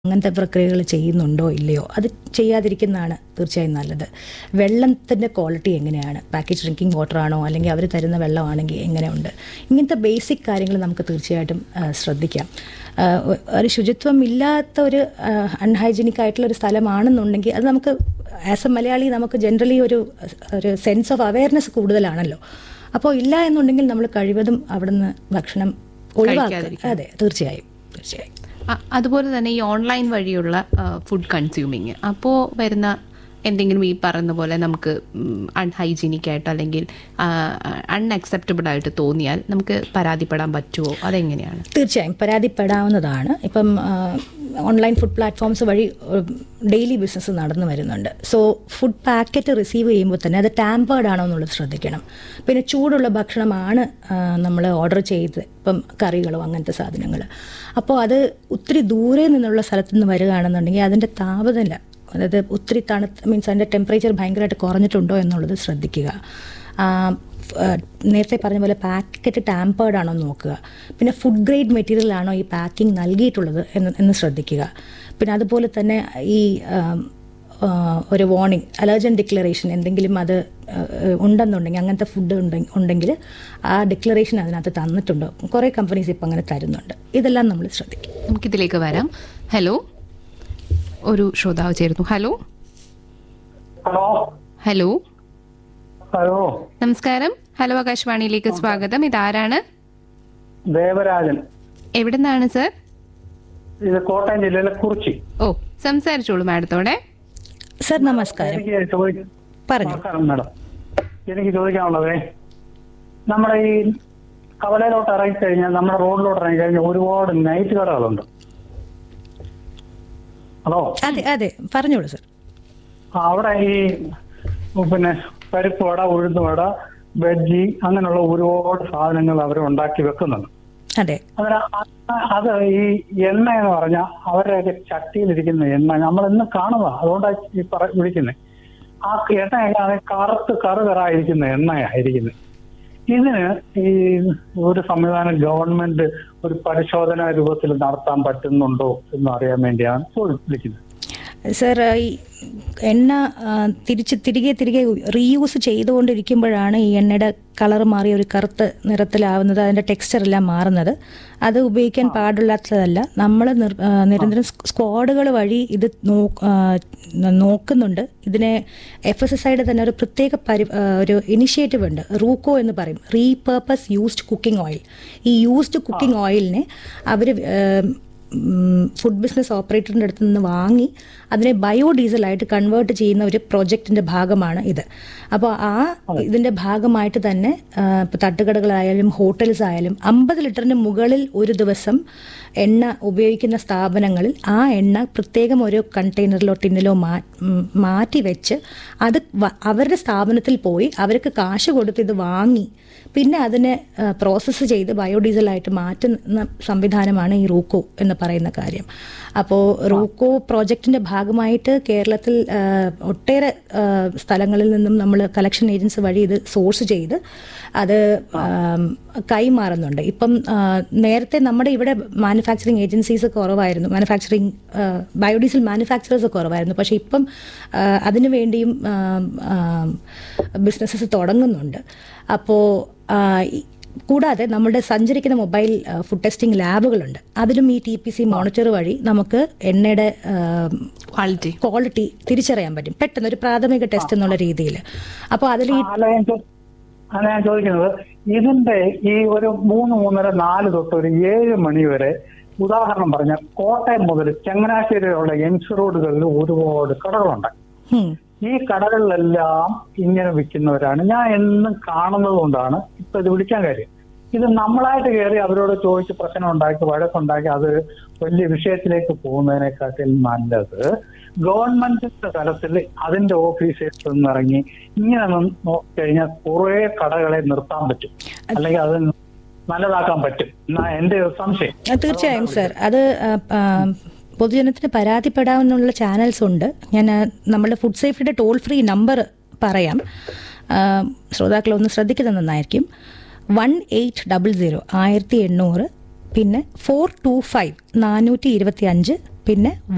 അങ്ങനത്തെ പ്രക്രിയകൾ ചെയ്യുന്നുണ്ടോ ഇല്ലയോ അത് ചെയ്യാതിരിക്കുന്നതാണ് തീർച്ചയായും നല്ലത് വെള്ളത്തിൻ്റെ ക്വാളിറ്റി എങ്ങനെയാണ് പാക്കേജ് ഡ്രിങ്കിങ് വാട്ടർ ആണോ അല്ലെങ്കിൽ അവർ തരുന്ന വെള്ളമാണെങ്കിൽ എങ്ങനെയുണ്ട് ഇങ്ങനത്തെ ബേസിക് കാര്യങ്ങൾ നമുക്ക് തീർച്ചയായിട്ടും ആ, ശ്രദ്ധിക്കാം ആ, ഒ- ഒരു ശുചിത്വം ഇല്ലാത്ത ഒരു അൺഹൈജീനിക് ആയിട്ടുള്ള ഒരു സ്ഥലമാണെന്നുണ്ടെങ്കിൽ അത് നമുക്ക് ആസ് എ മലയാളി നമുക്ക് ജനറലി ഒരു ഒരു സെൻസ് ഓഫ് അവയർനെസ് കൂടുതലാണല്ലോ അപ്പോൾ ഇല്ല എന്നുണ്ടെങ്കിൽ നമ്മൾ കഴിവതും അവിടുന്ന് ഭക്ഷണം ഒഴിവാക്കുക അതെ തീർച്ചയായും തീർച്ചയായും അ- അതുപോലെ തന്നെ ഈ ഓൺലൈൻ വഴിയുള്ള ഫുഡ് കൺസ്യൂമിങ് അപ്പോൾ വരുന്ന എന്തെങ്കിലും ഈ പറയുന്ന പോലെ നമുക്ക് അൺഹൈജീനിക് ആയിട്ട് അല്ലെങ്കിൽ അൺഅക്സെപ്റ്റബിൾ ആയിട്ട് തോന്നിയാൽ നമുക്ക് പരാതിപ്പെടാൻ പറ്റുമോ അതെങ്ങനെയാണ് തീർച്ചയായും പരാതിപ്പെടാവുന്നതാണ് ഇപ്പം ഓൺലൈൻ ഫുഡ് പ്ലാറ്റ്ഫോംസ് വഴി ഡെയിലി ബിസിനസ് നടന്നു വരുന്നുണ്ട് സോ ഫുഡ് പാക്കറ്റ് റിസീവ് ചെയ്യുമ്പോൾ തന്നെ അത് ടാമ്പേർഡ് ആണോ എന്നുള്ളത് ശ്രദ്ധിക്കണം പിന്നെ ചൂടുള്ള ഭക്ഷണമാണ് നമ്മൾ ഓർഡർ ചെയ്ത് ഇപ്പം കറികളോ അങ്ങനത്തെ സാധനങ്ങൾ അപ്പോൾ അത് ഒത്തിരി ദൂരെ നിന്നുള്ള സ്ഥലത്ത് നിന്ന് വരികയാണെന്നുണ്ടെങ്കിൽ അതിൻ്റെ താപനില അതായത് ഒത്തിരി തണുത്ത് മീൻസ് അതിൻ്റെ ടെമ്പറേച്ചർ ഭയങ്കരമായിട്ട് കുറഞ്ഞിട്ടുണ്ടോ എന്നുള്ളത് ശ്രദ്ധിക്കുക ആ, ഫ്- ആ, നേരത്തെ പറഞ്ഞ പോലെ പാക്കറ്റ് ടാമ്പേർഡ് ആണോ എന്ന് നോക്കുക പിന്നെ ഫുഡ് ഗ്രേഡ് മെറ്റീരിയൽ ആണോ ഈ പാക്കിംഗ് നൽകിയിട്ടുള്ളത് എന്ന് എന്ന് ശ്രദ്ധിക്കുക പിന്നെ അതുപോലെ തന്നെ ഈ ആം, ആ, ഒരു വാർണിംഗ് അലർജൻ ഡിക്ലറേഷൻ എന്തെങ്കിലും അത് ആ, ഉണ്ടെന്നുണ്ടെങ്കിൽ അങ്ങനത്തെ ഫുഡ് ഉണ്ടെങ്കിൽ ആ ഡിക്ലറേഷൻ അതിനകത്ത് തന്നിട്ടുണ്ടോ കുറേ കമ്പനീസ് ഇപ്പം അങ്ങനെ തരുന്നുണ്ട് ഇതെല്ലാം നമ്മൾ ശ്രദ്ധിക്കും നമുക്കിതിലേക്ക് വരാം ഹലോ ഒരു ശ്രോതാവ് ചേരുന്നു ഹലോ ഹലോ ഹലോ ഹലോ നമസ്കാരം ഹലോ ആകാശവാണിയിലേക്ക് സ്വാഗതം ഇതാരാണ് ദേവരാജൻ എവിടെ നിന്നാണ് സർ ഇത് കോട്ടയം ജില്ലയിലെ കുറിച്ചി ഓ സംസാരിച്ചോളൂ മാഡത്തോടെ സർ നമസ്കാരം എനിക്ക് ചോദി- പറഞ്ഞു നമസ്കാരം മാഡം എനിക്ക് ചോദിക്കാനുള്ളതേ നമ്മുടെ ഈ കവലയിലോട്ട് ഇറങ്ങി കഴിഞ്ഞാൽ നമ്മുടെ റോഡിലോട്ട് ഇറങ്ങി കഴിഞ്ഞാൽ ഒരുപാട് നൈറ്റ് കടകളുണ്ട് ഹലോ അതെ അതെ പറഞ്ഞോളൂ സർ ആ, അവിടെ ഈ പിന്നെ പരിപ്പ് വട ഉഴുന്ന് വട ബജ്ജി അങ്ങനെയുള്ള ഒരുപാട് സാധനങ്ങൾ അവർ ഉണ്ടാക്കി വെക്കുന്നുണ്ട് അതെ അതിന് അ- അത് ഈ എണ്ണ എന്ന് പറഞ്ഞാൽ അവരുടെയൊക്കെ ചട്ടിയിലിരിക്കുന്ന എണ്ണ നമ്മൾ ഇന്ന് കാണുക അതുകൊണ്ടാണ് ഈ പറ വിളിക്കുന്നത് ആ എണ്ണയാണ് കറുത്ത് കറുകറായിരിക്കുന്ന എണ്ണയായിരിക്കുന്നത് ഇതിന് ഈ ഒരു സംവിധാനം ഗവൺമെന്റ് ഒരു പരിശോധനാ രൂപത്തിൽ നടത്താൻ പറ്റുന്നുണ്ടോ എന്ന് അറിയാൻ വേണ്ടിയാണ് ഇപ്പോൾ വിളിക്കുന്നത് സർ ഈ എണ്ണ ആ, തിരിച്ച് തിരികെ തിരികെ റീയൂസ് ചെയ്തുകൊണ്ടിരിക്കുമ്പോഴാണ് ഈ എണ്ണയുടെ കളർ മാറി ഒരു കറുത്ത നിറത്തിലാവുന്നത് അതിൻ്റെ ടെക്സ്ചർ എല്ലാം മാറുന്നത് അത് ഉപയോഗിക്കാൻ പാടില്ലാത്തതല്ല നമ്മൾ നിരന്തരം സ്ക്വാഡുകൾ വഴി ഇത് നോ- ആ, നോക്കുന്നുണ്ട് ഇതിനെ എഫ് എസ് എസ് ഐയുടെ തന്നെ ഒരു പ്രത്യേക പരി ആ, ഒരു ഇനിഷ്യേറ്റീവ് ഉണ്ട് റൂക്കോ എന്ന് പറയും റീപർപ്പസ് യൂസ്ഡ് കുക്കിംഗ് ഓയിൽ ഈ യൂസ്ഡ് കുക്കിംഗ് ഓയിലിനെ അവർ ഫുഡ് ബിസിനസ് ഓപ്പറേറ്ററിൻ്റെ അടുത്ത് നിന്ന് വാങ്ങി അതിനെ ബയോഡീസലായിട്ട് കൺവേർട്ട് ചെയ്യുന്ന ഒരു പ്രോജക്റ്റിന്റെ ഭാഗമാണ് ഇത് അപ്പോൾ ആ ഇതിന്റെ ഭാഗമായിട്ട് തന്നെ ആ, ഇപ്പൊ തട്ടുകടകളായാലും ഹോട്ടൽസ് ആയാലും അമ്പത് ലിറ്ററിന് മുകളിൽ ഒരു ദിവസം എണ്ണ ഉപയോഗിക്കുന്ന സ്ഥാപനങ്ങളിൽ ആ എണ്ണ പ്രത്യേകം ഒരു കണ്ടെയ്നറിലോ ടിന്നിലോ മാ ഉം, മാറ്റി വെച്ച് അത് വ- അവരുടെ സ്ഥാപനത്തിൽ പോയി അവർക്ക് കാശ് കൊടുത്ത് ഇത് വാങ്ങി പിന്നെ അതിനെ പ്രോസസ്സ് ചെയ്ത് ബയോഡീസലായിട്ട് മാറ്റുന്ന സംവിധാനമാണ് ഈ റൂക്കോ എന്ന് പറയുന്ന കാര്യം അപ്പോൾ റൂക്കോ പ്രോജക്റ്റിന്റെ ഭാഗമായിട്ട് കേരളത്തിൽ ആ, ഒട്ടേറെ ആ, സ്ഥലങ്ങളിൽ നിന്നും നമ്മൾ കളക്ഷൻ ഏജൻസി വഴി ഇത് സോഴ്സ് ചെയ്ത് അത് ആം, കൈമാറുന്നുണ്ട് ഇപ്പം ആ, നേരത്തെ നമ്മുടെ ഇവിടെ മാനുഫാക്ചറിങ് ഏജൻസീസ് കുറവായിരുന്നു മാനുഫാക്ചറിങ് ബയോഡീസൽ മാനുഫാക്ചറേഴ്സ് കുറവായിരുന്നു പക്ഷേ ഇപ്പം ആ, അതിനു വേണ്ടിയും ബിസിനസ്സസ് തുടങ്ങുന്നുണ്ട് അപ്പോൾ കൂടാതെ നമ്മുടെ സഞ്ചരിക്കുന്ന മൊബൈൽ ആ, ഫുഡ് ടെസ്റ്റിംഗ് ലാബുകളുണ്ട് അതിലും ഈ ടി പി സി മോണിറ്റർ വഴി നമുക്ക് എണ്ണയുടെ ആ, ക്വാളിറ്റി ക്വാളിറ്റി തിരിച്ചറിയാൻ പറ്റും പെട്ടെന്ന് ഒരു പ്രാഥമിക ടെസ്റ്റ് എന്നുള്ള രീതിയിൽ അപ്പോൾ അതിൽ ഈ അല്ല ഞാൻ ചോ- അല്ല ഞാൻ ചോദിക്കുന്നത് ഇതിന്റെ ഈ ഒരു മൂന്ന് മൂന്നര നാല് തൊട്ട് ഒരു ഏഴ് മണി വരെ ഉദാഹരണം പറഞ്ഞ കോട്ടയം മുതൽ ചങ്ങനാശ്ശേരി വരെയുള്ള എംസ് റോഡുകളിൽ ഒരുപാട് കടകളുണ്ട് ഉം, ഈ കടകളിലെല്ലാം ഇങ്ങനെ വിൽക്കുന്നവരാണ് ഞാൻ എന്നും കാണുന്നത് കൊണ്ടാണ് ഇപ്പൊ ഇത് വിളിക്കാൻ കാര്യം ഇത് നമ്മളായിട്ട് കയറി അവരോട് ചോദിച്ച് പ്രശ്നം ഉണ്ടാക്കി വഴക്കുണ്ടാക്കി അത് വലിയ വിഷയത്തിലേക്ക് പോകുന്നതിനെക്കാട്ടിൽ നല്ലത് ഗവൺമെന്റിന്റെ തലത്തിൽ അതിന്റെ ഓഫീസേഴ്സ് ഇറങ്ങി ഇങ്ങനെ നോക്കിക്കഴിഞ്ഞാൽ കുറെ കടകളെ നിർത്താൻ പറ്റും അല്ലെങ്കിൽ അത് നല്ലതാക്കാൻ പറ്റും എന്നാ എന്റെ ഒരു സംശയം ആ, തീർച്ചയായും സർ അത് ആ, ആ, പൊതുജനത്തിന് പരാതിപ്പെടാവുന്നുള്ള ചാനൽസ് ഉണ്ട് ഞാൻ ആ, നമ്മുടെ ഫുഡ് സേഫ്റ്റിയുടെ ടോൾ ഫ്രീ നമ്പർ പറയാം ആ, ശ്രോതാക്കൾ ഒന്ന് ശ്രദ്ധിക്കുന്നത് നന്നായിരിക്കും വൺ എയ്റ്റ് ഡബിൾ സീറോ ആയിരത്തി എണ്ണൂറ് പിന്നെ ഫോർ ടു ഫൈവ് നാനൂറ്റി ഇരുപത്തി അഞ്ച് പിന്നെ